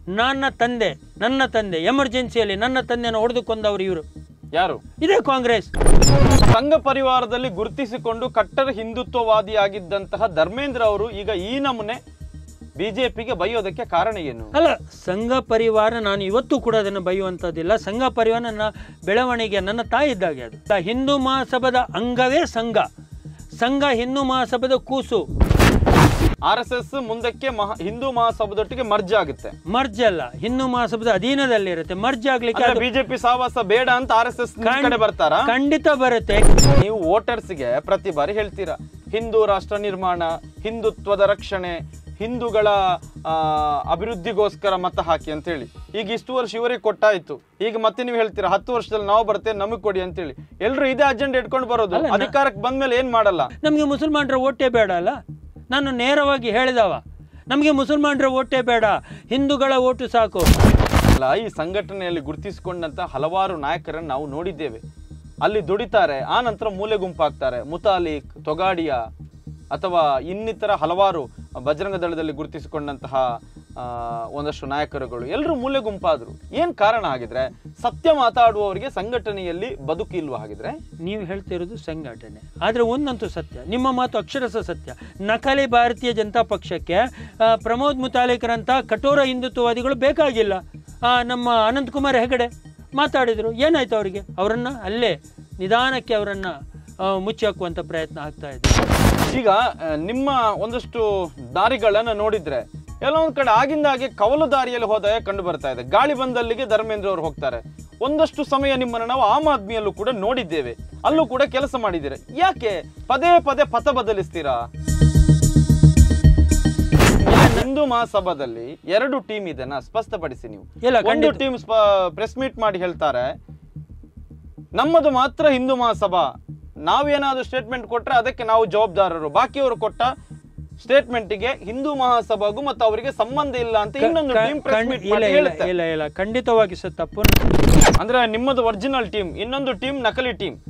ನನ್ನ ತಂದೆ ನನ್ನ ತಂದೆ ಎಮರ್ಜೆನ್ಸಿಯಲ್ಲಿ ನನ್ನ ತಂದೆಯನ್ನು ಹೊಡೆದು ಕೊಂದವರು ಇವರು ಯಾರು ಇದೇ ಕಾಂಗ್ರೆಸ್ ಸಂಘ ಪರಿವಾರದಲ್ಲಿ ಗುರುತಿಸಿಕೊಂಡು ಕಟ್ಟರ ಹಿಂದುತ್ವವಾದಿಯಾಗಿದ್ದಂತಹ ಧರ್ಮೇಂದ್ರ ಅವರು ಈಗ ಈ ನಮೂನೆ ಬಿಜೆಪಿಗೆ ಬೈಯೋದಕ್ಕೆ ಕಾರಣ ಏನು ಅಲ್ಲ ಸಂಘ ಪರಿವಾರ ನಾನು ಇವತ್ತು ಕೂಡ ಅದನ್ನು ಬೈಯುವಂಥದ್ದಿಲ್ಲ ಸಂಘ ಪರಿವಾರ ನನ್ನ ಬೆಳವಣಿಗೆ ನನ್ನ ತಾಯಿ ಇದ್ದಾಗೆ ಅದು ಹಿಂದೂ ಮಹಾಸಭಾದ ಅಂಗವೇ ಸಂಘ ಸಂಘ ಹಿಂದೂ ಮಹಾಸಭಾದ ಕೂಸು ಆರ್ ಎಸ್ ಎಸ್ ಮುಂದಕ್ಕೆ ಮಹಾ ಹಿಂದೂ ಮಹಾಸಭಾದೊಟ್ಟಿಗೆ ಮರ್ಜ್ ಆಗುತ್ತೆ ಮರ್ಜ್ ಅಲ್ಲ ಹಿಂದೂ ಮಹಾಸಭಾದ ಅಧೀನದಲ್ಲಿರುತ್ತೆ ಮರ್ಜ್ ಆಗ್ಲಿಕ್ಕೆ ಅದು ಬಿಜೆಪಿ ಸಹವಾಸ ಬೇಡ ಅಂತ ಆರ್ ಎಸ್ ಎಸ್ ಕಡೆ ಬರ್ತಾರಾ ಖಂಡಿತ ಬರುತ್ತೆ ನೀವು ವೋಟರ್ಸ್ಗೆ ಪ್ರತಿ ಬಾರಿ ಹೇಳ್ತೀರಾ ಹಿಂದೂ ರಾಷ್ಟ್ರ ನಿರ್ಮಾಣ ಹಿಂದುತ್ವದ ರಕ್ಷಣೆ ಹಿಂದೂಗಳ ಆ, ಅಭಿವೃದ್ಧಿಗೋಸ್ಕರ ಮತ ಹಾಕಿ ಅಂತ ಹೇಳಿ ಈಗ ಇಷ್ಟು ವರ್ಷ ಇವರಿಗೆ ಕೊಟ್ಟಾಯ್ತು ಈಗ ಮತ್ತೆ ನೀವು ಹೇಳ್ತೀರಾ ಹತ್ತು ವರ್ಷದಲ್ಲಿ ನಾವು ಬರ್ತೇವೆ ನಮಗೆ ಕೊಡಿ ಅಂತೇಳಿ ಎಲ್ರು ಇದೇ ಅಜೆಂಡಾ ಇಟ್ಕೊಂಡು ಬರೋದು ಅಧಿಕಾರಕ್ಕೆ ಬಂದ್ಮೇಲೆ ಏನ್ ಮಾಡಲ್ಲ ನಮಗೆ ಮುಸಲ್ಮಾನರ ಓಟೇ ಬೇಡ ಅಲ್ಲ ನಾನು ನೇರವಾಗಿ ಹೇಳಿದವ ನಮಗೆ ಮುಸಲ್ಮಾನರ ಓಟೇ ಬೇಡ ಹಿಂದೂಗಳ ಓಟು ಸಾಕು ಅಲ್ಲ ಈ ಸಂಘಟನೆಯಲ್ಲಿ ಗುರುತಿಸಿಕೊಂಡಂತ ಹಲವಾರು ನಾಯಕರನ್ನು ನಾವು ನೋಡಿದ್ದೇವೆ ಅಲ್ಲಿ ದುಡಿತಾರೆ ಆ ನಂತರ ಮೂಲೆ ಗುಂಪಾಗ್ತಾರೆ ಮುತಾಲಿಕ್ ತೊಗಾಡಿಯಾ ಅಥವಾ ಇನ್ನಿತರ ಹಲವಾರು ಬಜರಂಗ ದಳದಲ್ಲಿ ಗುರುತಿಸಿಕೊಂಡಂತಹ ಆ, ಒಂದಷ್ಟು ನಾಯಕರುಗಳು ಎಲ್ಲರೂ ಮೂಲೆ ಗುಂಪಾದ್ರು ಏನ್ ಕಾರಣ ಆಗಿದ್ರೆ ಸತ್ಯ ಮಾತಾಡುವವರಿಗೆ ಸಂಘಟನೆಯಲ್ಲಿ ಬದುಕಿಲ್ವಾ ಹಾಗಿದ್ರೆ ನೀವು ಹೇಳ್ತಿರೋದು ಸಂಘಟನೆ ಆದರೆ ಒಂದಂತೂ ಸತ್ಯ ನಿಮ್ಮ ಮಾತು ಅಕ್ಷರಸ ಸತ್ಯ ನಕಲಿ ಭಾರತೀಯ ಜನತಾ ಪಕ್ಷಕ್ಕೆ ಆ, ಪ್ರಮೋದ್ ಮುತಾಲಿಕರಂಥ ಕಠೋರ ಹಿಂದುತ್ವವಾದಿಗಳು ಬೇಕಾಗಿಲ್ಲ ಆ, ನಮ್ಮ ಅನಂತಕುಮಾರ್ ಹೆಗಡೆ ಮಾತಾಡಿದರು ಏನಾಯ್ತು ಅವರಿಗೆ ಅವರನ್ನು ಅಲ್ಲೇ ನಿಧಾನಕ್ಕೆ ಅವರನ್ನು ಮುಚ್ಚಿ ಹಾಕುವಂಥ ಪ್ರಯತ್ನ ಆಗ್ತಾ ಇದೆ ಈಗ ಆ, ನಿಮ್ಮ ಒಂದಷ್ಟು ದಾರಿಗಳನ್ನ ನೋಡಿದ್ರೆ ಎಲ್ಲ ಒಂದ್ ಕಡೆ ಆಗಿಂದಾಗೆ ಕವಲು ದಾರಿಯಲ್ಲಿ ಹೋದಾಗ ಕಂಡು ಬರ್ತಾ ಇದೆ ಗಾಳಿ ಬಂದಲ್ಲಿಗೆ ಧರ್ಮೇಂದ್ರ ಅವರು ಹೋಗ್ತಾರೆ ಒಂದಷ್ಟು ಸಮಯ ನಿಮ್ಮನ್ನು ನಾವು ಆಮ್ ಆದ್ಮಿಯಲ್ಲೂ ಕೂಡ ನೋಡಿದ್ದೇವೆ ಅಲ್ಲೂ ಕೂಡ ಕೆಲಸ ಮಾಡಿದ್ದೀರಾ ಯಾಕೆ ಪದೇ ಪದೇ ಪಥ ಬದಲಿಸ್ತೀರಾ ಹಿಂದೂ ಮಹಾಸಭಾದಲ್ಲಿ ಎರಡು ಟೀಮ್ ಇದೆನಾ ಸ್ಪಷ್ಟಪಡಿಸಿ ನೀವು ಇಲ್ಲ, ಒಂದು ಟೀಮ್ ಪ್ರೆಸ್ ಮೀಟ್ ಮಾಡಿ ಹೇಳ್ತಾರೆ ನಮ್ಮದು ಮಾತ್ರ ಹಿಂದೂ ಮಹಾಸಭಾ ನಾವೇನಾದ್ರೂ ಸ್ಟೇಟ್ಮೆಂಟ್ ಕೊಟ್ರೆ ಅದಕ್ಕೆ ನಾವು ಜವಾಬ್ದಾರರು ಬಾಕಿಯವರು ಕೊಟ್ಟ ಸ್ಟೇಟ್ಮೆಂಟ್ಗೆ ಹಿಂದೂ ಮಹಾಸಭಾಗೂ ಮತ್ತು ಅವರಿಗೆ ಸಂಬಂಧ ಇಲ್ಲ ಅಂತ ಇನ್ನೊಂದು ಟೀಮ್ ಪ್ರೆಸ್ ಖಂಡ್- ಮೀಟ್ ಇಲ್ಲ ಮಾಡಿ ಇಲ್ಲ ಹೇಳುತ್ತೆ ಇಲ್ಲ ಇಲ್ಲ ಖಂಡಿತವಾಗಿ ಸರ್ ತಪ್ಪು ಅಂದ್ರೆ ನಿಮ್ಮದು ಒರಿಜಿನಲ್ ಟೀಮ್ ಇನ್ನೊಂದು ಟೀಮ್ ನಕಲಿ ಟೀಮ್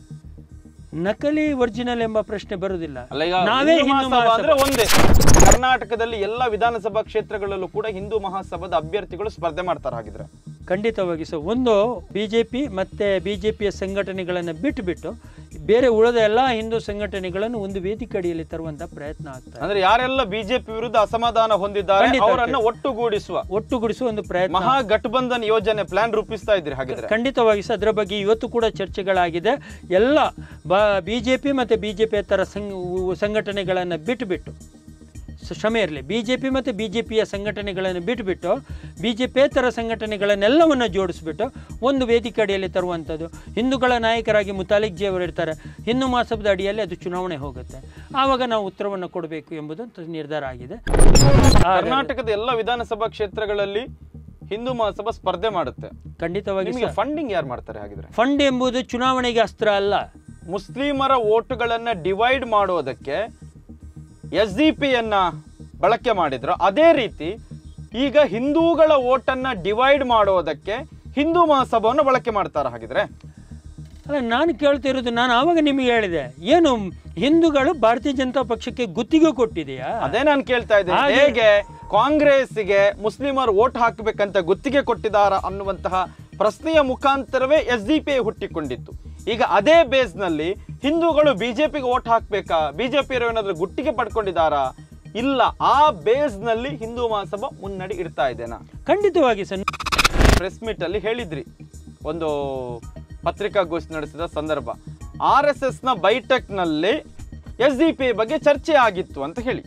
ನಕಲಿ ಒರಿಜಿನಲ್ ಎಂಬ ಪ್ರಶ್ನೆ ಬರುವುದಿಲ್ಲ ಅಲ್ಲ ಈಗ ನಾವೇ ಹಿಂದೂ ಹಿಂದೂ ಮಹಾಸಭಾ ಮಹಾಸಭಾ. ಅಂದ್ರೆ ಒಂದೇ ಕರ್ನಾಟಕದಲ್ಲಿ ಎಲ್ಲ ವಿಧಾನಸಭಾ ಕ್ಷೇತ್ರಗಳಲ್ಲೂ ಕೂಡ ಹಿಂದೂ ಮಹಾಸಭಾದ ಅಭ್ಯರ್ಥಿಗಳು ಸ್ಪರ್ಧೆ ಮಾಡ್ತಾರೆ ಹಾಗಿದ್ರೆ ಖಂಡಿತವಾಗಿ ಸರ್ ಒಂದು ಬಿ ಜೆ ಪಿ ಮತ್ತು ಬಿ ಜೆ ಪಿಯ ಸಂಘಟನೆಗಳನ್ನು ಬಿಟ್ಟು ಬಿಟ್ಟು ಬೇರೆ ಉಳಿದ ಎಲ್ಲ ಹಿಂದೂ ಸಂಘಟನೆಗಳನ್ನು ಒಂದು ವೇದಿಕೆ ಅಡಿಯಲ್ಲಿ ತರುವಂಥ ಪ್ರಯತ್ನ ಆಗ್ತಾ ಇದೆ ಅಂದ್ರೆ ಯಾರೆಲ್ಲ ಬಿಜೆಪಿ ವಿರುದ್ಧ ಅಸಮಾಧಾನ ಹೊಂದಿದ್ದಾರೆ ಖಂಡಿತ ಅವರನ್ನ ಒಟ್ಟುಗೂಡಿಸುವ ಒಟ್ಟುಗೂಡಿಸುವ ಒಂದು ಪ್ರಯತ್ನ ಮಹಾ ಗಠಬಂಧನ್ ಯೋಜನೆ ಪ್ಲಾನ್ ರೂಪಿಸ್ತಾ ಇದ್ರಿ ಹಾಗಿದ್ರೆ ಖಂಡಿತವಾಗಿ ಸರ್ ಅದರ ಬಗ್ಗೆ ಇವತ್ತು ಕೂಡ ಚರ್ಚೆಗಳಾಗಿದೆ ಎಲ್ಲ ಬ ಬಿ ಜೆ ಪಿ ಮತ್ತು ಬಿ ಜೆ ಪಿಯ ಥರ ಸಂಘ ಸಂಘಟನೆಗಳನ್ನು ಬಿಟ್ಟುಬಿಟ್ಟು ಸ- ಕ್ಷಮೆ ಇರಲಿ ಬಿ ಜೆ ಪಿ ಮತ್ತು ಬಿ ಜೆ ಪಿಯ ಸಂಘಟನೆಗಳನ್ನು ಬಿಟ್ಟುಬಿಟ್ಟು ಬಿ ಜೆ ಪಿಯೇತರ ಸಂಘಟನೆಗಳನ್ನೆಲ್ಲವನ್ನು ಜೋಡಿಸ್ಬಿಟ್ಟು ಒಂದು ವೇದಿಕೆ ಅಡಿಯಲ್ಲಿ ತರುವಂಥದ್ದು ಹಿಂದೂಗಳ ನಾಯಕರಾಗಿ ಮುತಾಲಿಕ್ ಜಿ ಅವರು ಇರ್ತಾರೆ ಹಿಂದೂ ಮಹಾಸಭದ ಅಡಿಯಲ್ಲಿ ಅದು ಚುನಾವಣೆ ಹೋಗುತ್ತೆ ಆವಾಗ ನಾವು ಉತ್ತರವನ್ನು ಕೊಡಬೇಕು ಎಂಬುದು ತ- ನಿರ್ಧಾರ ಆಗಿದೆ ಆ- ಕರ್ನಾಟಕದ ಎಲ್ಲ ವಿಧಾನಸಭಾ ಕ್ಷೇತ್ರಗಳಲ್ಲಿ ಹಿಂದೂ ಮಹಾಸಭಾ ಸ್ಪರ್ಧೆ ಮಾಡುತ್ತೆ ಖಂಡಿತವಾಗಿ ನಿಮಗೆ ಫಂಡಿಂಗ್ ಯಾರು ಮಾಡ್ತಾರೆ ಹಾಗಿದ್ರೆ ಫಂಡ್ ಎಂಬುದು ಚುನಾವಣೆಗೆ ಅಸ್ತ್ರ ಅಲ್ಲ ಮುಸ್ಲಿಮರ ಓಟುಗಳನ್ನ ಡಿವೈಡ್ ಮಾಡೋದಕ್ಕೆ ಎಸ್ ಡಿ ಪಿಯನ್ನ ಬಳಕೆ ಮಾಡಿದ್ರು ಅದೇ ರೀತಿ ಈಗ ಹಿಂದೂಗಳ ಓಟನ್ನ ಡಿವೈಡ್ ಮಾಡೋದಕ್ಕೆ ಹಿಂದೂ ಮಹಾಸಭಾವನ್ನು ಬಳಕೆ ಮಾಡ್ತಾರ ಹಾಗಿದ್ರೆ ಅಲ್ಲ ನಾನು ಕೇಳ್ತಿರೋದು ನಾನು ಆವಾಗ ನಿಮಗೆ ಹೇಳಿದೆ ಏನು ಹಿಂದೂಗಳು ಭಾರತೀಯ ಜನತಾ ಪಕ್ಷಕ್ಕೆ ಗುತ್ತಿಗೆ ಕೊಟ್ಟಿದೆಯಾ ಅದೇ ನಾನು ಕೇಳ್ತಾ ಇದ್ದೇನೆ ಹಾಗೆ- ಹೇಗೆ ಕಾಂಗ್ರೆಸ್ಗೆ ಮುಸ್ಲಿಮರು ಓಟ್ ಹಾಕಬೇಕಂತ ಗುತ್ತಿಗೆ ಕೊಟ್ಟಿದಾರ ಅನ್ನುವಂತಹ ಪ್ರಶ್ನೆಯ ಮುಖಾಂತರವೇ ಎಸ್ ಡಿ ಪಿ ಹುಟ್ಟಿಕೊಂಡಿತ್ತು ಈಗ ಅದೇ ಬೇಸ್ ನಲ್ಲಿ ಹಿಂದೂಗಳು ಬಿಜೆಪಿಗೆ ಓಟ್ ಹಾಕ್ಬೇಕಾ ಬಿಜೆಪಿ ಏನಾದ್ರೂ ಗುಟ್ಟಿಗೆ ಪಡ್ಕೊಂಡಿದ್ದಾರಾ ಇಲ್ಲ ಆ ಬೇಸ್ ನಲ್ಲಿ ಹಿಂದೂ ಮಹಾಸಭಾ ಮುನ್ನಡೆ ಇಡ್ತಾ ಇದ್ದೇನಾ ಖಂಡಿತವಾಗಿ ಸರ್ ಪ್ರೆಸ್ ಮೀಟ್ ಅಲ್ಲಿ ಹೇಳಿದ್ರಿ ಒಂದು ಪತ್ರಿಕಾಗೋಷ್ಠಿ ನಡೆಸಿದ ಸಂದರ್ಭ ಆರ್ ಎಸ್ ಎಸ್ ನ ಬೈಟೆಕ್ ನಲ್ಲಿ ಎಸ್ ಡಿ ಪಿ ಬಗ್ಗೆ ಚರ್ಚೆ ಆಗಿತ್ತು ಅಂತ ಹೇಳಿ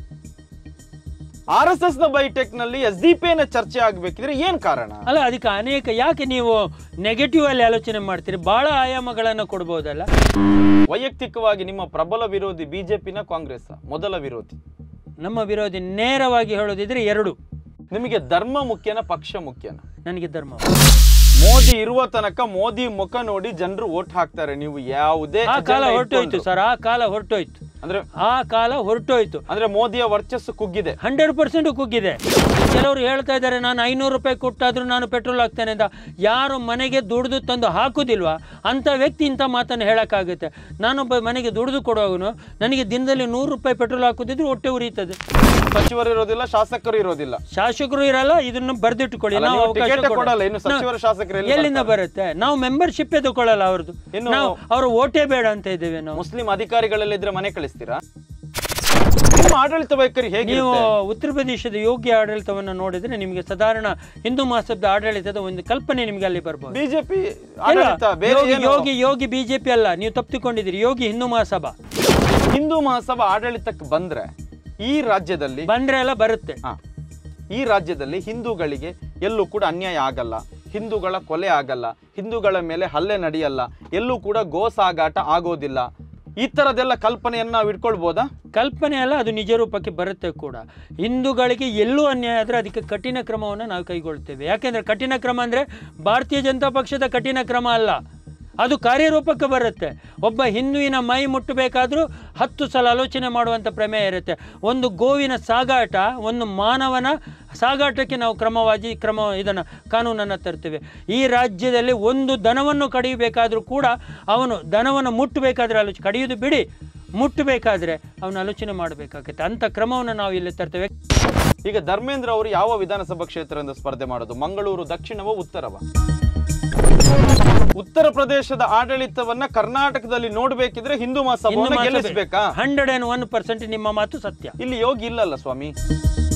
ಆರ್ ಎಸ್ ಎಸ್ ನ ಬೈಟೆಕ್ ನಲ್ಲಿ ಎಸ್ ಡಿ ಪಿ ನ ಚರ್ಚೆ ಆಗ್ಬೇಕಿದ್ರೆ ಏನ್ ಕಾರಣ ಅಲ್ಲ ಅದಕ್ಕೆ ಅನೇಕ ಯಾಕೆ ನೀವು ನೆಗೆಟಿವ್ ಅಲ್ಲಿ ಆಲೋಚನೆ ಮಾಡ್ತೀರಿ ಬಹಳ ಆಯಾಮಗಳನ್ನು ಕೊಡ್ಬೋದಲ್ಲ ವೈಯಕ್ತಿಕವಾಗಿ ನಿಮ್ಮ ಪ್ರಬಲ ವಿರೋಧಿ ಬಿಜೆಪಿನ ಕಾಂಗ್ರೆಸ್ ಮೊದಲ ವಿರೋಧಿ ನಮ್ಮ ವಿರೋಧಿ ನೇರವಾಗಿ ಹೇಳೋದಿದ್ರೆ ಎರಡು ನಿಮಗೆ ಧರ್ಮ ಮುಖ್ಯನ ಪಕ್ಷ ಮುಖ್ಯನ ನನಗೆ ಧರ್ಮ ಮೋದಿ ಇರುವ ತನಕ ಮೋದಿ ಮುಖ ನೋಡಿ ಜನರು ಓಟ್ ಹಾಕ್ತಾರೆ ನೀವು ಯಾವುದೇ ಆ ಕಾಲ agenda ಹೊರಟೋಯ್ತು ಇಟ್ಕೊಂಡು. ಸರ್ ಆ ಕಾಲ ಹೊರಟೋಯ್ತು ಅಂದ್ರೆ ಆ ಕಾಲ ಹೊರಟೋಯ್ತು ಅಂದ್ರೆ ಮೋದಿಯ ವರ್ಚಸ್ಸು ಕುಗ್ಗಿದೆ ಹಂಡ್ರೆಡ್ ಪರ್ಸೆಂಟ್ ಕುಗ್ಗಿದೆ ಕೆಲವರು ಹೇಳ್ತಾ ಇದ್ದಾರೆ ನಾನು ಐನೂರು ರೂಪಾಯಿ ಕೊಟ್ಟಾದ್ರೂ ನಾನು ಪೆಟ್ರೋಲ್ ಹಾಕ್ತೇನೆ ಅಂತ ಯಾರು ಮನೆಗೆ ದುಡಿದು ತಂದು ಹಾಕೋದಿಲ್ವಾ ಅಂಥ ವ್ಯಕ್ತಿ ಇಂಥ ಮಾತನ್ನು ಹೇಳೋಕ್ಕಾಗುತ್ತೆ ನಾನೊಬ್ಬ ಮನೆಗೆ ದುಡಿದು ಕೊಡುವವನು ನನಗೆ ದಿನದಲ್ಲಿ ನೂರು ರೂಪಾಯಿ ಪೆಟ್ರೋಲ್ ಹಾಕೋದಿದ್ರು ಹೊಟ್ಟೆ ಉರಿಯುತ್ತದೆ ಸಚಿವರು ಇರೋದಿಲ್ಲ ಶಾಸಕರು ಇರೋದಿಲ್ಲ ಶಾಸಕರು ಇರಲ್ಲ ಇದನ್ನು ಬರ್ದಿಟ್ಕೊಳ್ಳಿ ಅಲ್ಲ, ನಾವು ನೀವು ಅವಕಾಶ ಟಿಕೆಟೇ ಕೊಡಲ್ಲ. ಕೊಡಲ್ಲ, ಇನ್ನು ಸಚಿವರು ನಾವು- ಶಾಸಕರು ಎಲ್ಲಿ ಎಲ್ಲಿಂದ ಬರುತ್ತೆ ನಾವು ಮೆಂಬರ್ಶಿಪ್ ತಗೊಳ್ಳಲ್ಲ ಅವ್ರದ್ದು ಇನ್ನು- ನಾವು ಅವ್ರ ಓಟೇ ಬೇಡ ಅಂತ ಇದ್ದೇವೆ ನಾವು ಮುಸ್ಲಿಂ ಅಧಿಕಾರಿಗಳೆಲ್ಲಿದ್ರೆ ಮನೆ ಕಳಿಸ್ತೀರಾ ನಿಮ್ಮ ಆಡಳಿತ ವೈಖರಿ ಹೇಗೆ ನೀವು ಉತ್ತರ ಪ್ರದೇಶದ ಯೋಗ್ಯ ಆಡಳಿತವನ್ನು ನೋಡಿದ್ರೆ ನಿಮಗೆ ಸಾಧಾರಣ ಹಿಂದೂ ಮಹಾಸಭದ ಆಡಳಿತದ ಒಂದು ಕಲ್ಪನೆ ನಿಮಗೆ ಅಲ್ಲಿ ಬರ್ಬೋದು ಬಿಜೆಪಿ ಇಲ್ಲ, ಆಡಳಿತ ಬೇರೆ ಯೋಗಿ ಏನು? ಯೋಗಿ ಯೋಗಿ ಬಿಜೆಪಿ ಅಲ್ಲ ನೀವು ತಪ್ಪಿಕೊಂಡಿದ್ದೀರಿ ಯೋಗಿ ಹಿಂದೂ ಮಹಾಸಭಾ ಹಿಂದೂ ಮಹಾಸಭಾ ಆಡಳಿತಕ್ಕೆ ಬಂದ್ರೆ ಈ ರಾಜ್ಯದಲ್ಲಿ ಬಂದ್ರೆ ಎಲ್ಲ ಬರುತ್ತೆ ಆ, ಈ ರಾಜ್ಯದಲ್ಲಿ ಹಿಂದೂಗಳಿಗೆ ಎಲ್ಲೂ ಕೂಡ ಅನ್ಯಾಯ ಆಗಲ್ಲ ಹಿಂದೂಗಳ ಕೊಲೆ ಆಗಲ್ಲ ಹಿಂದೂಗಳ ಮೇಲೆ ಹಲ್ಲೆ ನಡೆಯಲ್ಲ ಎಲ್ಲೂ ಕೂಡ ಗೋ ಸಾಗಾಟ ಆಗೋದಿಲ್ಲ ಈ ತರದೆಲ್ಲ ಕಲ್ಪನೆಯನ್ನ ನಾವು ಇಟ್ಕೊಳ್ಬೋದಾ ಕಲ್ಪನೆ ಅಲ್ಲ ಅದು ನಿಜ ರೂಪಕ್ಕೆ ಬರುತ್ತೆ ಕೂಡ ಹಿಂದೂಗಳಿಗೆ ಎಲ್ಲೂ ಅನ್ಯಾಯ ಆದರೆ ಅದಕ್ಕೆ ಕಠಿಣ ಕ್ರಮವನ್ನು ನಾವು ಕೈಗೊಳ್ತೇವೆ ಯಾಕೆಂದರೆ ಕಠಿಣ ಕ್ರಮ ಅಂದರೆ ಭಾರತೀಯ ಜನತಾ ಪಕ್ಷದ ಕಠಿಣ ಕ್ರಮ ಅಲ್ಲ ಅದು ಕಾರ್ಯರೂಪಕ್ಕೆ ಬರುತ್ತೆ ಒಬ್ಬ ಹಿಂದುವಿನ ಮೈ ಮುಟ್ಟಬೇಕಾದ್ರೂ ಹತ್ತು ಸಲ ಆಲೋಚನೆ ಮಾಡುವಂಥ ಪ್ರಮೇಯ ಇರುತ್ತೆ ಒಂದು ಗೋವಿನ ಸಾಗಾಟ ಒಂದು ಮಾನವನ ಸಾಗಾಟಕ್ಕೆ ನಾವು ಕ್ರಮವಾಗಿ ಕ್ರಮ ಇದನ್ನು ಕಾನೂನನ್ನು ತರ್ತೇವೆ ಈ ರಾಜ್ಯದಲ್ಲಿ ಒಂದು ದನವನ್ನು ಕಡಿಯಬೇಕಾದ್ರೂ ಕೂಡ ಅವನು ದನವನ್ನು ಮುಟ್ಟಬೇಕಾದ್ರೆ ಆಲೋಚನೆ ಕಡಿಯೋದು ಬಿಡಿ ಮುಟ್ಟಬೇಕಾದ್ರೆ ಅವನು ಆಲೋಚನೆ ಮಾಡಬೇಕಾಗುತ್ತೆ ಅಂಥ ಕ್ರಮವನ್ನು ನಾವು ಇಲ್ಲಿ ತರ್ತೇವೆ ಈಗ ಧರ್ಮೇಂದ್ರ ಅವರು ಯಾವ ವಿಧಾನಸಭಾ ಕ್ಷೇತ್ರದಿಂದ ಸ್ಪರ್ಧೆ ಮಾಡೋದು ಮಂಗಳೂರು ದಕ್ಷಿಣವೋ ಉತ್ತರವ ಉತ್ತರ ಪ್ರದೇಶದ ಆಡಳಿತವನ್ನ ಕರ್ನಾಟಕದಲ್ಲಿ ನೋಡ್ಬೇಕಿದ್ರೆ ಹಿಂದೂ ಮಹಾಸಭಾವನ್ನ ಗೆಲ್ಲಿಸ್ಬೇಕಾ ಹಂಡ್ರೆಡ್ ಆ್ಯಂಡ್ ಒನ್ ಪರ್ಸೆಂಟ್ ನಿಮ್ಮ ಮಾತು ಸತ್ಯ ಇಲ್ಲಿ ಯೋಗಿ ಇಲ್ಲಲ್ಲ ಸ್ವಾಮಿ